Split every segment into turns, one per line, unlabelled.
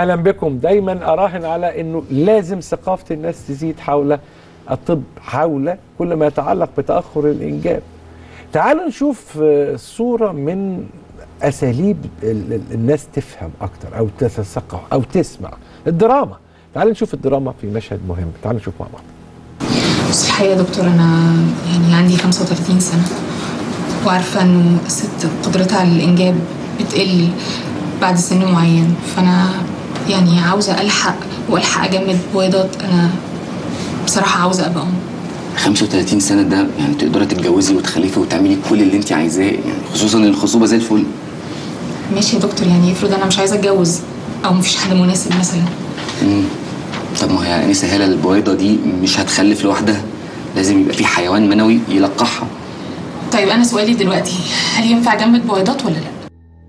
اهلا بكم دايما اراهن على انه لازم ثقافه الناس تزيد حول الطب حول كل ما يتعلق بتاخر الانجاب تعالوا نشوف آه، صوره من اساليب ال- ال- الناس تفهم اكتر او تتثقف او تسمع الدراما تعالوا نشوف الدراما في مشهد مهم تعالوا نشوف مع بعض
بس الحقيقة يا دكتور أنا يعني عندي 35 سنة وعارفة إنه الست قدرتها على الإنجاب بتقل بعد سن معين فأنا يعني عاوزة ألحق وألحق أجمد بويضات أنا بصراحة عاوزة أبقى أم
35 سنة ده يعني تقدري تتجوزي وتخلفي وتعملي كل اللي انت عايزاه يعني خصوصا ان الخصوبة زي الفل
ماشي يا دكتور يعني افرض أنا مش عايزة أتجوز أو مفيش حد مناسب مثلا
مم. طب ما هي انسه هاله البويضة دي مش هتخلف لوحدها لازم يبقى في حيوان منوي يلقحها
طيب أنا سؤالي دلوقتي هل ينفع أجمد بويضات ولا لأ؟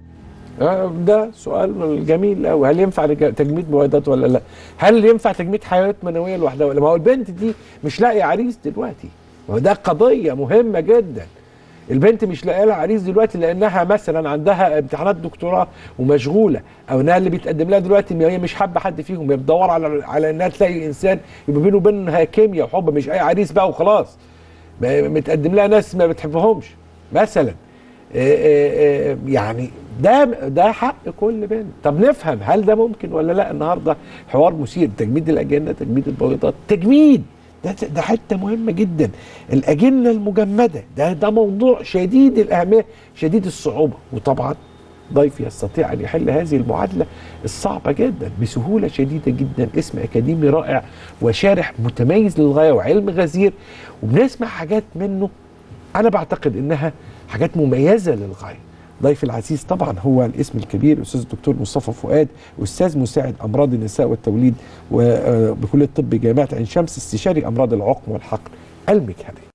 آه، ده سؤال جميل قوي هل ينفع رجا- تجميد بويضات ولا لا هل ينفع تجميد حيوانات منويه لوحدها ولا ما هو البنت دي مش لاقيه عريس دلوقتي ما هو ده قضيه مهمه جدا البنت مش لاقيه لها عريس دلوقتي لانها مثلا عندها امتحانات دكتوراه ومشغوله او انها اللي بيتقدم لها دلوقتي هي مش حابه حد فيهم هي بتدور على على انها تلاقي انسان يبقى بينه وبينها كيمياء وحب مش اي عريس بقى وخلاص ب- متقدم لها ناس ما بتحبهمش مثلا آه، آه، آه، يعني ده ده حق كل بنت طب نفهم هل ده ممكن ولا لا النهارده حوار مثير تجميد الاجنه تجميد البويضات تجميد ده ده حته مهمه جدا الاجنه المجمده ده ده موضوع شديد الاهميه شديد الصعوبه وطبعا ضيفي يستطيع ان يحل هذه المعادله الصعبه جدا بسهوله شديده جدا اسم اكاديمي رائع وشارح متميز للغايه وعلم غزير وبنسمع حاجات منه انا بعتقد انها حاجات مميزه للغايه ضيفي العزيز طبعا هو الاسم الكبير الاستاذ الدكتور مصطفى فؤاد استاذ مساعد امراض النساء والتوليد وبكليه الطب جامعه عين شمس استشاري امراض العقم والحقن المجهري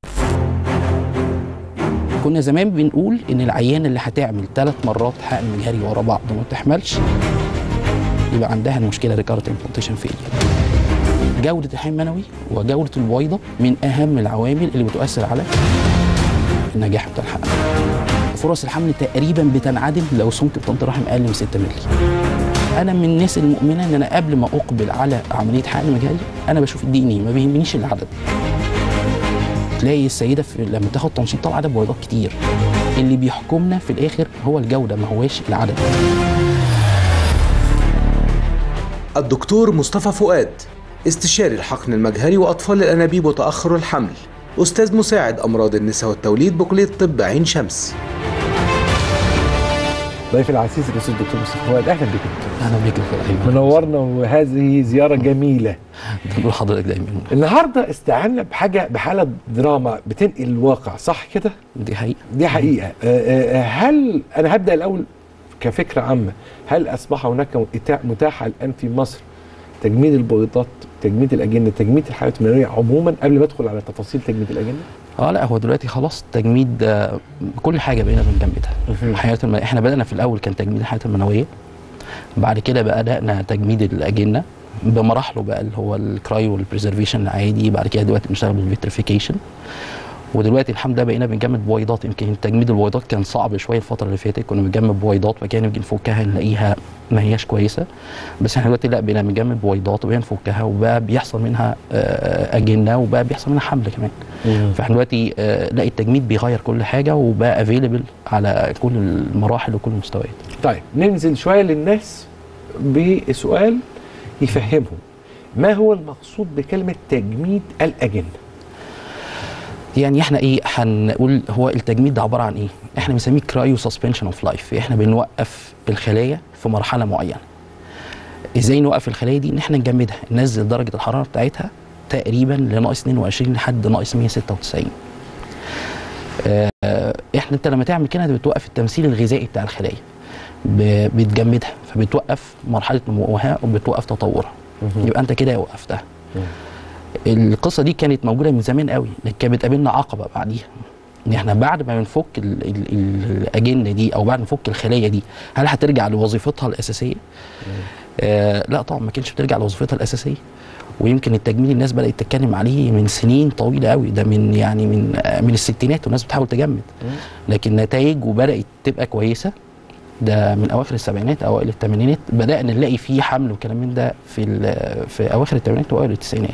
كنا زمان بنقول ان العيان اللي هتعمل ثلاث مرات حقن مجهري ورا بعض وما بتحملش يبقى عندها المشكله ريكارت امبلانتيشن فيلير جوده الحمل المنوي وجوده البويضه من اهم العوامل اللي بتؤثر على النجاح بتاع الحقن فرص الحمل تقريبا بتنعدم لو سمك بطانه الرحم اقل من 6 مللي انا من الناس المؤمنه ان انا قبل ما اقبل على عمليه حقن مجهري انا بشوف الدي ان ايه ما بيهمنيش العدد تلاقي السيده في لما تاخد تنشيط طلع عدد بويضات كتير اللي بيحكمنا في الاخر هو الجوده ما هواش العدد
الدكتور مصطفى فؤاد استشاري الحقن المجهري وأطفال الأنابيب وتأخر الحمل أستاذ مساعد أمراض النساء والتوليد بكلية طب عين شمس
ضيفي العزيز الاستاذ الدكتور مصطفى فؤاد اهلا بك يا دكتور
انا بيك دكتور ايمن
منورنا وهذه زياره جميله
بقول لحضرتك دايما
النهارده استعنا بحاجه بحاله دراما بتنقل الواقع صح كده
دي حقيقه
دي حقيقه آه، آه، هل انا هبدا الاول كفكره عامه هل اصبح هناك إتاح- متاحه الان في مصر تجميد البويضات تجميد الاجنه تجميد الحيوانات المنويه عموما قبل ما ادخل على تفاصيل تجميد الاجنه
اه لا هو دلوقتي خلاص تجميد آه، كل حاجه بقينا بنجمدها
مهم.
الحياه الم... احنا بدانا في الاول كان تجميد الحياه المنويه بعد كده بدانا تجميد الاجنه بمراحله بقى اللي هو الكرايو والبريزرفيشن العادي بعد كده دلوقتي بنشتغل بالفيتريفيكيشن ودلوقتي الحمد لله بقينا بنجمد بويضات يمكن تجميد البويضات كان صعب شويه الفتره اللي فاتت كنا بنجمد بويضات وكان نيجي نفكها نلاقيها ما هياش كويسه بس احنا دلوقتي لا بقينا بنجمد بويضات وبقينا نفكها وبقى بيحصل منها آه، اجنه وبقى بيحصل منها حمل كمان فاحنا دلوقتي آه، لا التجميد بيغير كل حاجه وبقى افيلبل على كل المراحل وكل المستويات
طيب ننزل شويه للناس بسؤال يفهمهم ما هو المقصود بكلمه تجميد الاجنه
يعني احنا ايه هنقول هو التجميد ده عباره عن ايه احنا بنسميه كرايو سسبنشن اوف لايف احنا بنوقف الخلايا في مرحله معينه ازاي نوقف الخلايا دي ان احنا نجمدها ننزل درجه الحراره بتاعتها تقريبا لناقص 22 لحد ناقص 196 آه، احنا انت لما تعمل كده بتوقف التمثيل الغذائي بتاع الخلايا ب- بتجمدها فبتوقف مرحله نموها وبتوقف تطورها يبقى انت كده وقفتها القصه دي كانت موجوده من زمان قوي لكن كانت بتقابلنا عقبه بعديها ان احنا بعد ما بنفك ال- ال- ال- الاجنه دي او بعد ما نفك الخلايا دي هل هترجع لوظيفتها الاساسيه؟ آه لا طبعا ما كانتش بترجع لوظيفتها الاساسيه ويمكن التجميل الناس بدات تتكلم عليه من سنين طويله قوي ده من يعني من آه، من الستينات والناس بتحاول تجمد لكن نتائجه بدات تبقى كويسه ده من اواخر السبعينات اوائل الثمانينات بدانا نلاقي فيه حمل وكلام من ده في ال- في اواخر الثمانينات واوائل التسعينات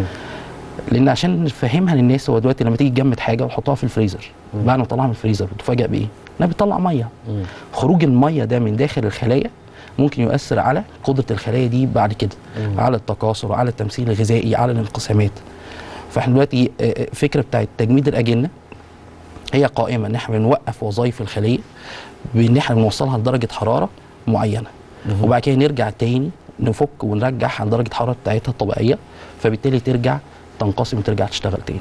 لان عشان نفهمها للناس هو دلوقتي لما تيجي تجمد حاجه وتحطها في الفريزر بعد ما تطلعها من الفريزر بتفاجئ بايه؟ انها بتطلع ميه خروج الميه ده من داخل الخلايا ممكن يؤثر على قدره الخلايا دي بعد كده على التكاثر على التمثيل الغذائي على الانقسامات فاحنا دلوقتي آه، آه، فكره بتاعت تجميد الاجنه هي قائمه ان احنا بنوقف وظائف الخليه بان احنا بنوصلها لدرجه حراره معينه وبعد كده نرجع تاني نفك ونرجعها عن درجه الحراره بتاعتها الطبيعيه فبالتالي ترجع تنقسم وترجع تشتغل تاني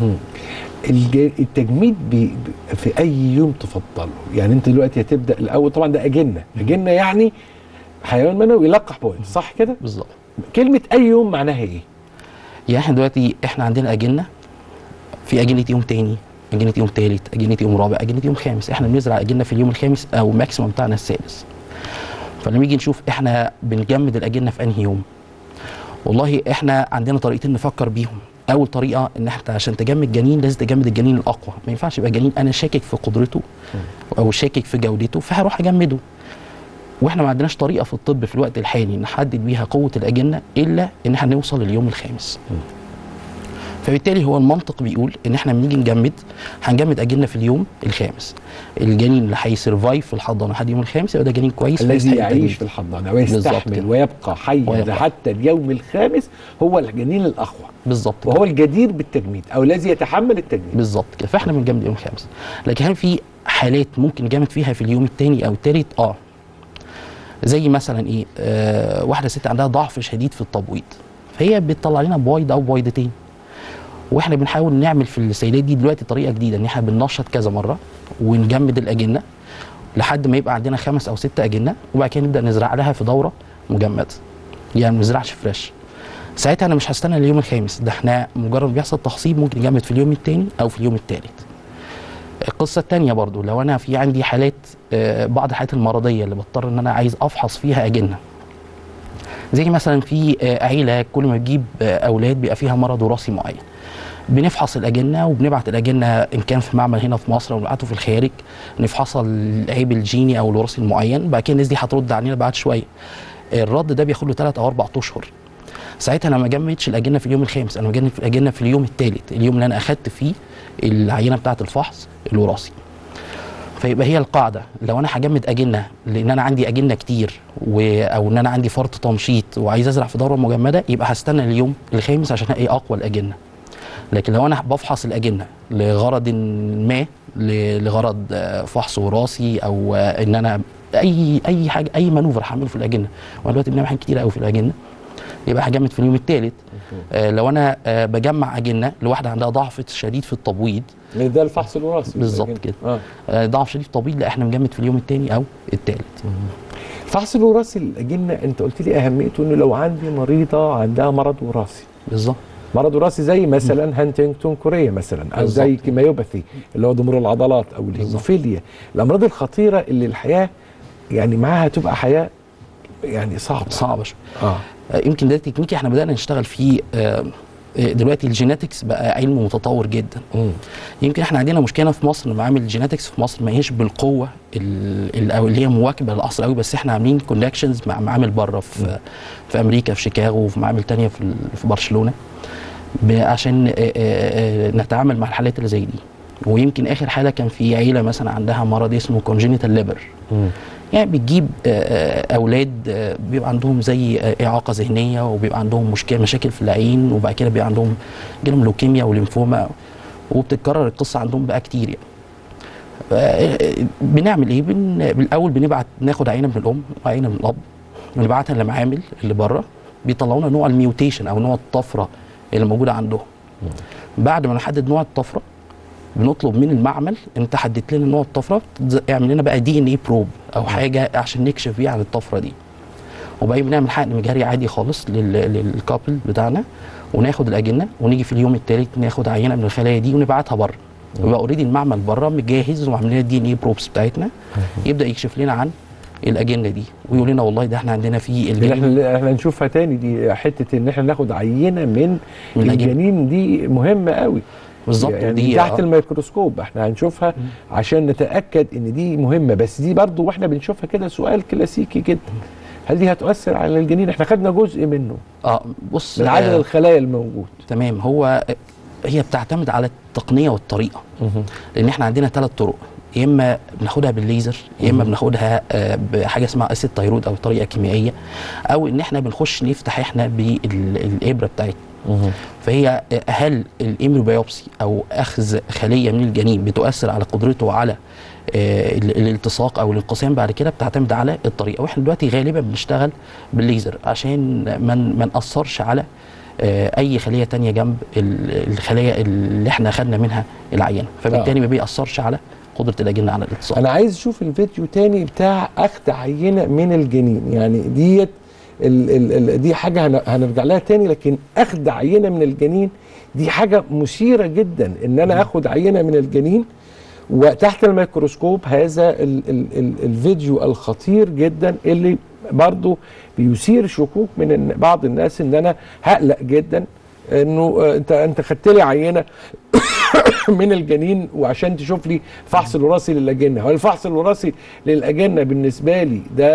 الج- التجميد بي بي- في اي يوم تفضله يعني انت دلوقتي هتبدا الاول طبعا ده اجنه اجنه يعني حيوان منوي يلقح بويض صح كده
بالظبط
كلمه اي يوم معناها ايه
يعني احنا دلوقتي احنا عندنا اجنه في اجنه يوم تاني اجنه يوم تالت اجنه يوم رابع اجنه يوم خامس احنا بنزرع اجنه في اليوم الخامس او ماكسيموم بتاعنا السادس فلما نيجي نشوف احنا بنجمد الاجنه في انهي يوم والله احنا عندنا طريقتين نفكر بيهم اول طريقه ان احنا عشان تجمد جنين لازم تجمد الجنين الاقوى ما ينفعش يبقى جنين انا شاكك في قدرته او شاكك في جودته فهروح اجمده واحنا ما عندناش طريقه في الطب في الوقت الحالي نحدد بيها قوه الاجنه الا ان احنا نوصل لليوم الخامس فبالتالي هو المنطق بيقول ان احنا بنيجي نجمد هنجمد اجنه في اليوم الخامس الجنين اللي هيسرفايف في الحضانه لحد اليوم الخامس يبقى ده جنين كويس
الذي
فيستحق
يعيش
التجميد.
في الحضانه
بالظبط
ويستحمل
كده.
ويبقى حيا
ويبقى.
حتى اليوم الخامس هو الجنين الاقوى
بالظبط كده.
وهو الجدير بالتجميد او الذي يتحمل التجميد
بالظبط كده فاحنا بنجمد اليوم الخامس لكن هل في حالات ممكن نجمد فيها في اليوم الثاني او الثالث اه زي مثلا ايه آه واحده ست عندها ضعف شديد في التبويض فهي بتطلع لنا بويض او بويضتين واحنا بنحاول نعمل في السيدات دي دلوقتي طريقه جديده ان احنا بننشط كذا مره ونجمد الاجنه لحد ما يبقى عندنا خمس او ست اجنه وبعد كده نبدا نزرع لها في دوره مجمده يعني ما نزرعش فريش ساعتها انا مش هستنى اليوم الخامس ده احنا مجرد بيحصل تخصيب ممكن نجمد في اليوم الثاني او في اليوم الثالث القصه الثانيه برضو لو انا في عندي حالات آه، بعض الحالات المرضيه اللي بضطر ان انا عايز افحص فيها اجنه زي مثلا في آه، عيله كل ما تجيب آه، اولاد بيبقى فيها مرض وراثي معين بنفحص الاجنه وبنبعت الاجنه ان كان في معمل هنا في مصر او نبعته في الخارج نفحصها العيب الجيني او الوراثي المعين بعد كده الناس دي هترد علينا بعد شويه الرد ده بياخد له ثلاث او اربع اشهر ساعتها انا ما جمدتش الاجنه في اليوم الخامس انا بجمد الاجنه في اليوم الثالث اليوم اللي انا اخدت فيه العينه بتاعه الفحص الوراثي فيبقى هي القاعده لو انا هجمد اجنه لان انا عندي اجنه كتير و... او ان انا عندي فرط تمشيط وعايز ازرع في دوره مجمده يبقى هستنى اليوم الخامس عشان الاقي اقوى الاجنه لكن لو انا بفحص الاجنه لغرض ما ل- لغرض آه، فحص وراثي او آه، ان انا اي اي حاجه اي مانوفر هعمله في الاجنه وانا دلوقتي بنعمل حاجات كتير قوي في الاجنه يبقى هجمد في اليوم الثالث آه لو انا آه بجمع اجنه لواحده عندها ضعف شديد في التبويض
ده الفحص الوراثي
بالظبط كده.
آه.
آه ضعف شديد في التبويض لا احنا بنجمد في اليوم الثاني او الثالث
الفحص الوراثي الاجنه انت قلت لي اهميته انه لو عندي مريضه عندها مرض وراثي
بالظبط
مرض وراثي زي مثلا هانتنجتون كوريا مثلا او زي
بالظبط.
كيميوباثي اللي هو ضمور العضلات او الهيموفيليا الامراض الخطيره اللي الحياه يعني معاها تبقى حياه يعني صعبه
صعبه شويه
اه
آه، يمكن ده تكنيكي احنا بدانا نشتغل فيه آه، آه، دلوقتي الجيناتكس بقى علم متطور جدا
مم.
يمكن احنا عندنا مشكله في مصر إن معامل الجيناتكس في مصر ما هيش بالقوه ال- ال- او اللي هي مواكبه للعصر قوي بس احنا عاملين كونكشنز مع معامل بره في في امريكا في شيكاغو وفي معامل تانية في ال- في برشلونه ب- عشان آه، آه، آه، نتعامل مع الحالات اللي زي دي ويمكن اخر حاله كان في عيله مثلا عندها مرض اسمه كونجينيتال ليبر يعني بتجيب آه، آه، اولاد آه، بيبقى عندهم زي آه، اعاقه ذهنيه وبيبقى عندهم مشكله مشاكل في العين وبعد كده بيبقى عندهم جالهم لوكيميا وليمفوما وبتتكرر القصه عندهم بقى كتير يعني آه، آه، بنعمل ايه بن... بالاول بنبعت ناخد عينه من الام وعينه من الاب ونبعتها للمعامل اللي بره بيطلعوا لنا نوع الميوتيشن او نوع الطفره اللي موجوده عندهم بعد ما نحدد نوع الطفره بنطلب من المعمل انت حددت لنا نوع الطفره تز- اعمل لنا بقى دي ان اي بروب او حاجه عشان نكشف بيها عن الطفره دي وبعدين بنعمل حقن مجهري عادي خالص لل- للكابل بتاعنا وناخد الاجنه ونيجي في اليوم الثالث ناخد عينه من الخلايا دي ونبعتها بره ويبقى اوريدي المعمل بره مجهز وعامل لنا الدي ان اي بروبس بتاعتنا يبدا يكشف لنا عن الاجنه دي ويقول لنا والله ده احنا عندنا في
اللي
الجنين
احنا احنا نشوفها تاني دي حته ان احنا ناخد عينه من
من الأجنة.
الجنين دي مهمه قوي
بالظبط
يعني
ودي
تحت
آه.
الميكروسكوب احنا هنشوفها عشان نتاكد ان دي مهمه بس دي برضو واحنا بنشوفها كده سؤال كلاسيكي جدا هل دي هتؤثر على الجنين احنا خدنا جزء منه
اه بص
من عدد
آه،
الخلايا الموجود
تمام هو هي بتعتمد على التقنيه والطريقه لان احنا عندنا ثلاث طرق يا اما بناخدها بالليزر يا اما بناخدها آه، بحاجه اسمها اسيد تيرود او طريقه كيميائيه او ان احنا بنخش نفتح احنا بالابره بتاعتنا فهي آه، هل الامبريوبيوبسي او اخذ خليه من الجنين بتؤثر على قدرته على آه، ال- الالتصاق او الانقسام بعد كده بتعتمد على الطريقه واحنا دلوقتي غالبا بنشتغل بالليزر عشان ما ن- ما ناثرش على آه، اي خليه تانية جنب ال- الخلايا اللي احنا خدنا منها العينه فبالتالي ما بيأثرش على قدره الاجنه على الالتصاق
انا عايز اشوف الفيديو تاني بتاع اخذ عينه من الجنين يعني ديت ال ال ال دي حاجه هن- هنرجع لها تاني لكن اخذ عينه من الجنين دي حاجه مثيره جدا ان انا اخد عينه من الجنين وتحت الميكروسكوب هذا ال ال ال الفيديو الخطير جدا اللي برضو بيثير شكوك من إن بعض الناس ان انا هقلق جدا انه آه، انت انت خدت لي عينه من الجنين وعشان تشوف لي الفحص الوراثي للاجنه هو الفحص الوراثي للاجنه بالنسبه لي ده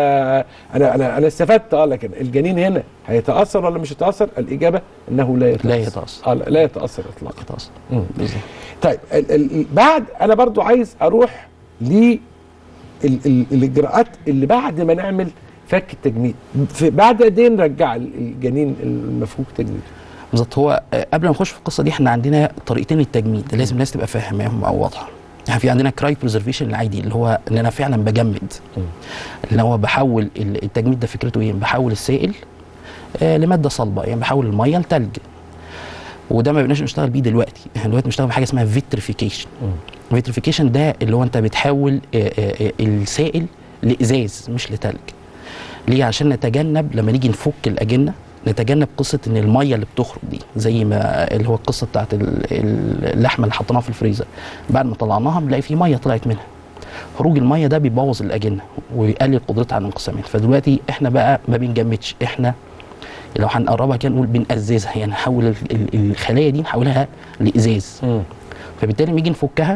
انا انا انا استفدت اه لكن الجنين هنا هيتاثر ولا مش هيتاثر الاجابه انه لا يتاثر
لا يتأثر.
آه لا لا يتاثر اطلاقا
يتأثر
مم.
بالظبط
طيب ال ال بعد انا برضو عايز اروح ل ال ال الاجراءات اللي بعد ما نعمل فك التجميد في بعد قد ايه نرجع ال- الجنين المفكوك تجميد
بالظبط هو آه، قبل ما نخش في القصه دي احنا عندنا طريقتين للتجميد لازم الناس تبقى فاهماهم او واضحه يعني في عندنا كراي بريزرفيشن العادي اللي هو ان انا فعلا بجمد اللي هو بحول ال- التجميد ده فكرته ايه بحول السائل آه لماده صلبه يعني بحول الميه لتلج وده ما بقناش نشتغل بيه دلوقتي احنا دلوقتي بنشتغل بحاجه اسمها فيتريفيكيشن فيتريفيكيشن ده اللي هو انت بتحول آه، آه، آه، السائل لازاز مش لتلج ليه عشان نتجنب لما نيجي نفك الاجنه نتجنب قصه ان الميه اللي بتخرج دي زي ما اللي هو القصه بتاعت ال- ال- اللحمه اللي حطيناها في الفريزر بعد ما طلعناها بنلاقي في ميه طلعت منها خروج الميه ده بيبوظ الاجنه ويقلل قدرتها على الانقسامات فدلوقتي احنا بقى ما بنجمدش احنا لو هنقربها كده نقول بنأززها يعني نحول ال- ال- الخلايا دي نحولها لازاز فبالتالي لما نيجي نفكها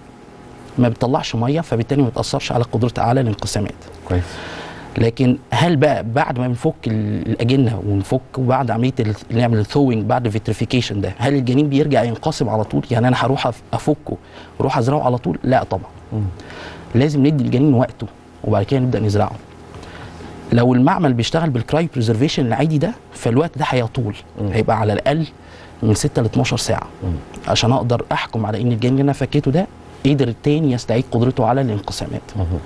ما بتطلعش ميه فبالتالي ما بتاثرش على قدرتها على الانقسامات
كويس
لكن هل بقى بعد ما بنفك ال- الاجنه ونفك وبعد عمليه ال- نعمل الثوينج بعد الفيتريفيكيشن ده هل الجنين بيرجع ينقسم على طول يعني انا هروح أف- افكه واروح ازرعه على طول لا طبعا لازم ندي الجنين وقته وبعد كده نبدا نزرعه لو المعمل بيشتغل بالكراي بريزرفيشن العادي ده فالوقت ده هيطول هيبقى على الاقل من 6 ل 12 ساعه عشان اقدر احكم على ان الجنين اللي انا فكيته ده قدر تاني يستعيد قدرته على الانقسامات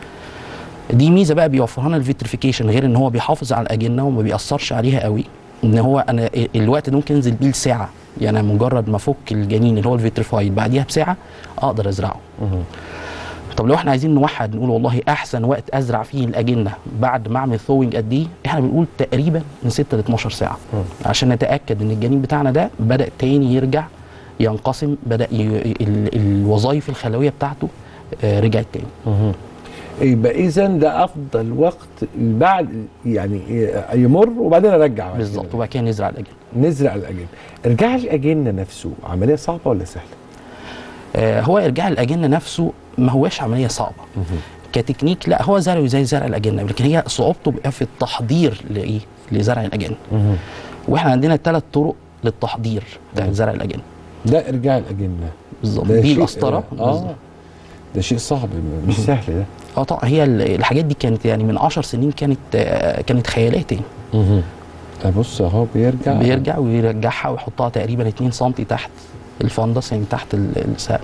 دي ميزه بقى بيوفرها لنا الفيتريفيكيشن غير ان هو بيحافظ على الاجنه وما بيأثرش عليها قوي ان هو انا الوقت ده ممكن انزل بيه لساعه يعني مجرد ما افك الجنين اللي هو الفيتريفايد بعديها بساعه اقدر ازرعه طب لو احنا عايزين نوحد نقول والله احسن وقت ازرع فيه الاجنه بعد ما اعمل ثوينج قد ايه احنا بنقول تقريبا من 6 ل 12 ساعه عشان نتاكد ان الجنين بتاعنا ده بدا تاني يرجع ينقسم بدا ي... ال... الوظائف الخلويه بتاعته آه، رجعت تاني
يبقى اذا ده افضل وقت بعد يعني يمر وبعدين ارجع بعد
بالظبط
كده.
وبعد كده نزرع الاجنه
نزرع الاجنه ارجاع الاجنه نفسه عمليه صعبه ولا سهله؟
آه، هو ارجاع الاجنه نفسه ما هواش عمليه صعبه كتكنيك لا هو زرعه زي زرع الاجنه لكن هي صعوبته بقى في التحضير لايه لزرع الاجنه واحنا عندنا ثلاث طرق للتحضير بتاع زرع الاجنه
ده ارجاع الاجنه
بالظبط
ده
دي
شيء-
اه
اه ده شيء صعب مش سهل ده
اه طبعا هي ال- الحاجات دي كانت يعني من 10 سنين كانت آه، كانت خيالات يعني
بص اهو بيرجع
بيرجع ويرجعها ويحطها تقريبا 2 سم تحت الفندس يعني تحت ال- السقف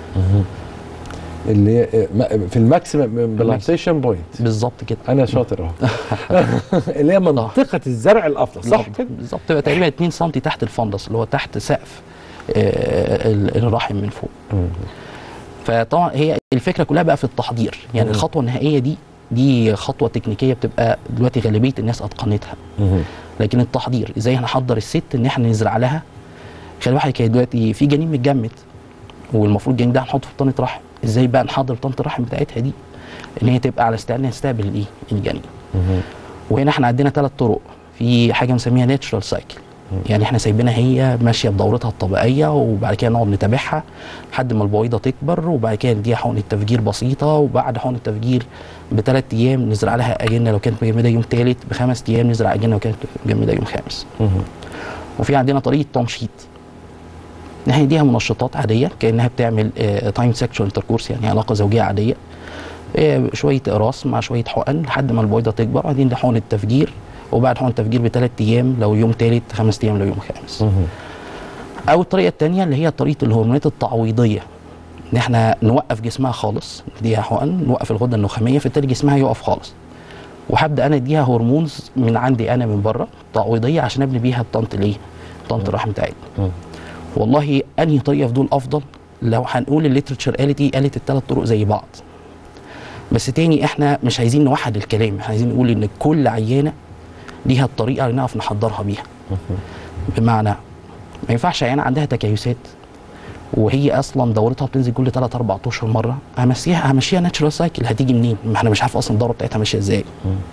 اللي هي ما- في الماكسيمم بلانتيشن بوينت
بالظبط كده
انا شاطر اهو اللي هي منطقه الزرع الافضل صح
بالظبط
كده؟
بالظبط تبقى تقريبا 2 سم تحت الفندس اللي هو تحت سقف آه، ال- الرحم من فوق فطبعا هي الفكره كلها بقى في التحضير يعني الخطوه النهائيه دي دي خطوه تكنيكيه بتبقى دلوقتي غالبيه الناس اتقنتها لكن التحضير ازاي هنحضر الست ان احنا نزرع لها خلي بالك هي دلوقتي في جنين متجمد والمفروض الجنين ده هنحطه في بطانه رحم ازاي بقى نحضر بطانه الرحم بتاعتها دي ان هي تبقى على استعداد انها تستقبل الايه الجنين وهنا احنا عندنا ثلاث طرق في حاجه بنسميها ناتشرال سايكل يعني احنا سايبينها هي ماشيه بدورتها الطبيعيه وبعد كده نقعد نتابعها لحد ما البويضه تكبر وبعد كده نديها حقن التفجير بسيطه وبعد حقن التفجير بثلاث ايام نزرع لها اجنه لو كانت مجمده يوم ثالث بخمس ايام نزرع اجنه لو كانت مجمده يوم خامس وفي عندنا طريقه تنشيط ان احنا نديها منشطات عاديه كانها بتعمل تايم سيكشوال انتركورس يعني علاقه زوجيه عاديه آه، شويه اقراص مع شويه حقن لحد ما البويضه تكبر وبعدين ده حقن التفجير وبعد حقن التفجير بثلاث ايام لو يوم ثالث خمس ايام لو يوم خامس او الطريقه الثانيه اللي هي طريقه الهرمونات التعويضيه ان احنا نوقف جسمها خالص نديها حقن نوقف الغده النخاميه فبالتالي جسمها يقف خالص وهبدا انا اديها هرمونز من عندي انا من بره تعويضيه عشان ابني بيها الطنط الايه؟ طنط الرحم بتاعتنا والله انهي طريقه في دول افضل لو هنقول الليترتشر قالت ايه قالت الثلاث طرق زي بعض بس تاني احنا مش عايزين نوحد الكلام احنا عايزين نقول ان كل عيانه ليها الطريقه اللي نعرف نحضرها بيها بمعنى ما ينفعش عيانه عندها تكيسات وهي اصلا دورتها بتنزل كل 3 4 اشهر مره همشيها همشيها ناتشرال سايكل هتيجي منين؟ ما احنا مش عارف اصلا الدوره بتاعتها ماشيه ازاي.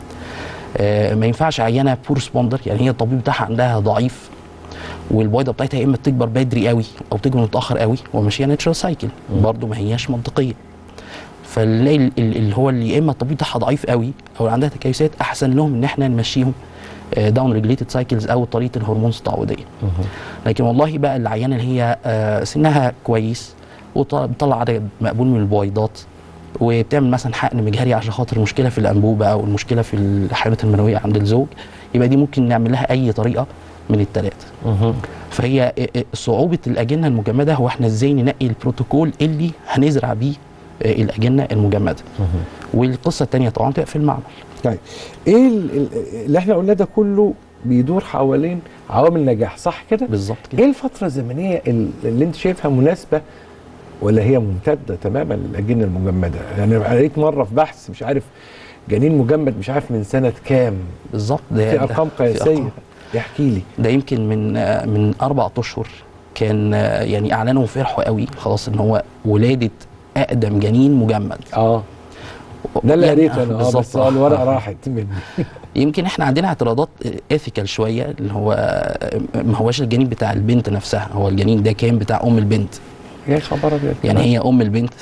آه ما ينفعش عيانه بور سبوندر يعني هي الطبيب بتاعها عندها ضعيف والبويضه بتاعتها يا اما تكبر بدري قوي او تكبر متاخر قوي وماشيه ناتشرال سايكل برضه ما هياش منطقيه. فنلاقي ال- ال- اللي هو اللي يا اما الطبيب بتاعها ضعيف قوي او عندها تكيسات احسن لهم ان احنا نمشيهم داون ريجليتد سايكلز او طريقه الهرمونز التعويضيه. لكن والله بقى العيانه اللي هي آه، سنها كويس وبتطلع عدد مقبول من البويضات وبتعمل مثلا حقن مجهري عشان خاطر المشكله في الانبوبه او المشكله في الحيوانات المنويه عند الزوج يبقى دي ممكن نعمل لها اي طريقه من الثلاثه. فهي آه، آه، صعوبه الاجنه المجمده هو احنا ازاي ننقي البروتوكول اللي هنزرع بيه آه، الاجنه المجمده. والقصه الثانيه طبعا تبقى في المعمل.
طيب ايه ال- ال- اللي احنا قلناه ده كله بيدور حوالين عوامل نجاح صح كده؟
بالظبط كده.
ايه الفترة الزمنية ال- اللي انت شايفها مناسبة ولا هي ممتدة تماما للأجنة المجمدة؟ يعني أنا قريت مرة في بحث مش عارف جنين مجمد مش عارف من سنة كام
بالظبط ده
في
ده-
أرقام
في أرقام.
قياسية يحكي لي
ده يمكن من آه، من اربع اشهر كان آه، يعني اعلنوا وفرحوا قوي خلاص ان هو ولاده اقدم جنين مجمد
اه ده اللي
يعني
قريته انا اه
بالظبط.
بس آه، الورقة راحت مني
يمكن احنا عندنا اعتراضات ايثيكال شويه اللي هو آه، ما هوش الجنين بتاع البنت نفسها هو الجنين ده كان بتاع ام البنت
يا خبر ابيض
يعني هي ام البنت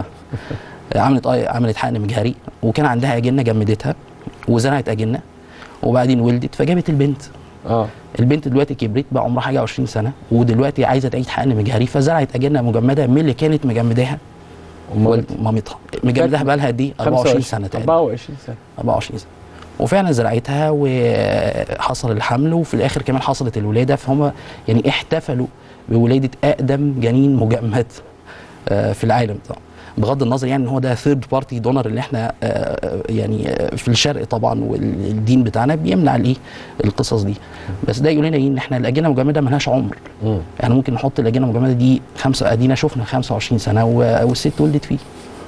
عملت آه، عملت حقن مجهري وكان عندها اجنه جمدتها وزرعت اجنه وبعدين ولدت فجابت البنت
اه
البنت دلوقتي كبرت بقى عمرها حاجه 20 سنه ودلوقتي عايزه تعيد حقن مجهري فزرعت اجنه مجمده من اللي كانت مجمداها والد مامتها مجمدها بقى لها قد ايه 24 سنه تقريبا
24 سنة
24 سنه وفعلا زرعتها وحصل الحمل وفي الاخر كمان حصلت الولاده فهم يعني احتفلوا بولاده اقدم جنين مجمد آه، في العالم طبعا بغض النظر يعني ان هو ده ثيرد بارتي دونر اللي احنا آه، يعني آه، في الشرق طبعا والدين بتاعنا بيمنع الايه القصص دي بس ده يقول لنا ايه ان احنا الاجنه المجمده ملهاش عمر يعني ممكن نحط الاجنه المجمده دي خمسه ادينا شفنا 25 سنه و- والست ولدت فيه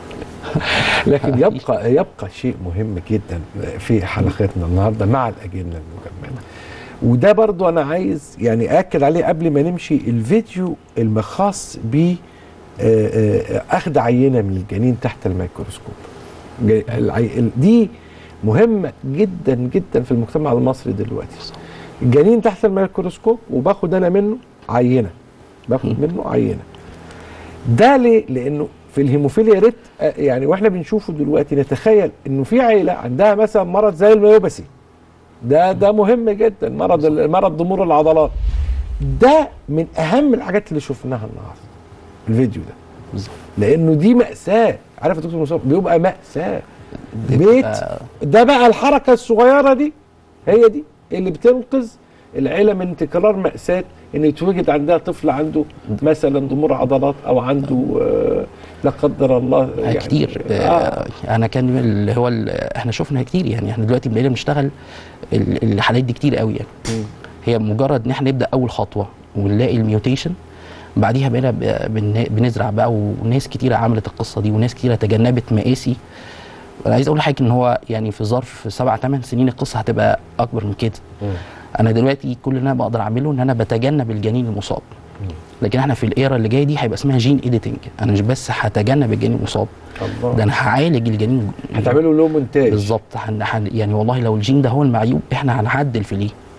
لكن يبقى يبقى شيء مهم جدا في حلقتنا النهارده مع الاجنه المجمده وده برضو انا عايز يعني اكد عليه قبل ما نمشي الفيديو الخاص ب آه، آه، اخذ عينه من الجنين تحت الميكروسكوب جاي- العي- ال- دي مهمه جدا جدا في المجتمع المصري دلوقتي الجنين تحت الميكروسكوب وباخد انا منه عينه باخد منه عينه ده ليه؟ لانه في الهيموفيليا يا ريت آه، يعني واحنا بنشوفه دلوقتي نتخيل انه في عيله عندها مثلا مرض زي الميوباسي ده ده مهم جدا مرض ال- مرض ضمور العضلات ده من اهم الحاجات اللي شفناها النهارده الفيديو ده
بالظبط
لانه دي ماساه عارف يا دكتور مصطفى بيبقى ماساه
بيبقى-
بيت ده بقى الحركه الصغيره دي هي دي اللي بتنقذ العيله من تكرار ماساه ان يتوجد عندها طفل عنده مثلا ضمور عضلات او عنده آه لا قدر الله
يعني كتير آه. انا كان من اللي هو ال- احنا شفنا كتير يعني احنا دلوقتي بقينا بنشتغل ال- الحالات دي كتير قوي يعني هي مجرد ان احنا نبدا اول خطوه ونلاقي الميوتيشن بعديها بقينا ب- بن- بنزرع بقى وناس كتيره عملت القصه دي وناس كتيره تجنبت مقاسي انا عايز اقول لحضرتك ان هو يعني في ظرف سبع ثمان سنين القصه هتبقى اكبر من كده انا دلوقتي كل اللي انا بقدر اعمله ان انا بتجنب الجنين المصاب لكن احنا في الايرا اللي جايه دي هيبقى اسمها جين ايديتنج انا مش بس هتجنب الجنين المصاب ده
الله
انا هعالج الجنين
هتعملوا له مونتاج
بالظبط هن... هن... يعني والله لو الجين ده هو المعيوب احنا هنعدل في ليه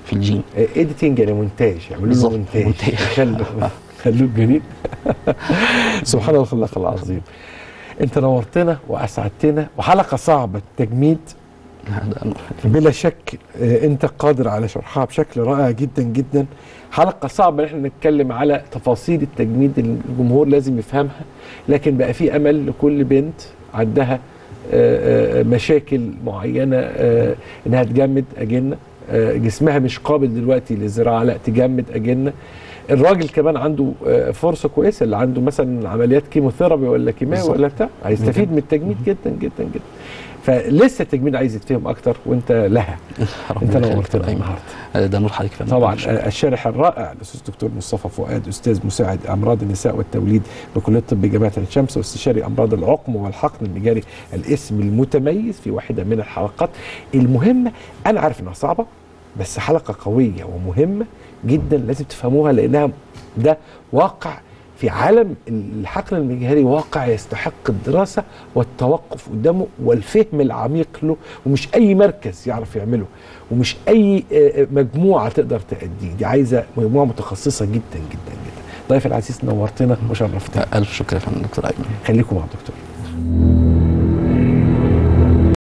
في الجين
اديتنج يعني مونتاج يعملوا له
بالظبط،
مونتاج
مونتاج.
خلوا خلوه جميل سبحان الله الخلاق العظيم انت نورتنا واسعدتنا وحلقه صعبه التجميد
لا، ده
بلا شك آه، انت قادر على شرحها بشكل رائع جدا جدا حلقه صعبه ان احنا نتكلم على تفاصيل التجميد اللي الجمهور لازم يفهمها لكن بقى في امل لكل بنت عندها آه، آه، مشاكل معينه آه، انها تجمد اجنه آه، جسمها مش قابل دلوقتي للزراعه لا تجمد اجنه الراجل كمان عنده آه، فرصه كويسه اللي عنده مثلا عمليات كيموثيرابي ولا كيماوي
بالظبط.
ولا بتاع هيستفيد من التجميد جدا جدا جدا فلسه التجميد عايز يتفهم اكتر وانت لها
ربنا
انت
يخليك
نورتنا
يا أيمن.
النهارده
ده نور حضرتك فندم.
طبعا
شكراً.
الشارح الرائع الاستاذ الدكتور مصطفى فؤاد استاذ مساعد امراض النساء والتوليد بكليه الطب جامعه عين شمس واستشاري امراض العقم والحقن المجاري الاسم المتميز في واحده من الحلقات المهمه انا عارف انها صعبه بس حلقه قويه ومهمه جدا لازم تفهموها لانها ده واقع في عالم الحقن المجهري واقع يستحق الدراسة والتوقف قدامه والفهم العميق له ومش أي مركز يعرف يعمله ومش أي آه، آه، مجموعة تقدر تأديه دي عايزة مجموعة متخصصة جدا جدا جدا ضيف العزيز نورتنا وشرفتنا
الف شكر يا فندم دكتور ايمن
خليكم مع الدكتور